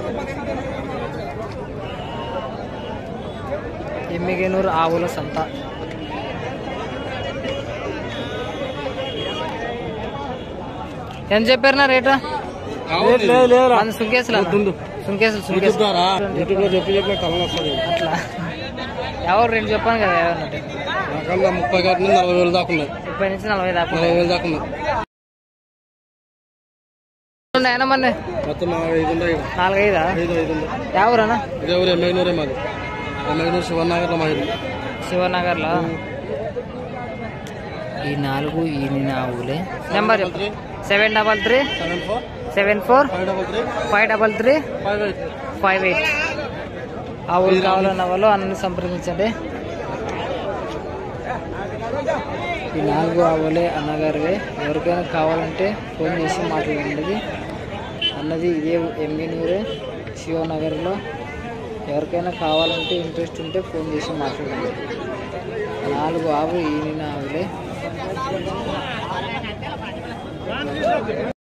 ఎమ్మిగనూరు ఆవుల సంత ఎంత చెప్పారు నా రేటు మన సుంకేసులు సుంకేసులు సుంకేసులు యూట్యూబ్ లో చెప్పి చెప్పి కలం వస్తుంది అట్లా ఎవరు రెండు చెప్పాను కదా ఏమన్నట్టు నాకల్లా ముప్పై కాటి నుంచి నలభై వేలు దాకా ఉన్నాయి ముప్పై నుంచి నలభై దాకా నలభై వేలు దాకా ఉన్నాయి ఉన్నాయన్నా మన మొత్తం నాలుగు ఐదు ఉన్నాయి ఇక్కడ. నాలుగైదా ఐదు ఐదు ఉన్నాయి ఎవరన్నా ఇదే ఊరు ఎమ్మెగ్నూరే మాది ఎమ్మెగ్నూరు శివనగర్లో మా ఇల్లు శివనగర్లో ఈ నాలుగు ఈ ఆవులే నెంబర్ చెప్పు seven double three seven four seven four five double three five double three five eight five eight ఆవులు కావాలన్న వాళ్ళు అన్ని సంప్రదించండి ఈ నాలుగు ఆవులే అన్నగారివే ఎవరికైనా కావాలంటే ఫోన్ చేసి మాట్లాడండి అన్నది ఇదే ఎంఈనూరే శివనగర్లో ఎవరికైనా కావాలంటే ఇంట్రెస్ట్ ఉంటే ఫోన్ చేసి మాట్లాడండి నాలుగు ఆవు ఈనిన ఆవులే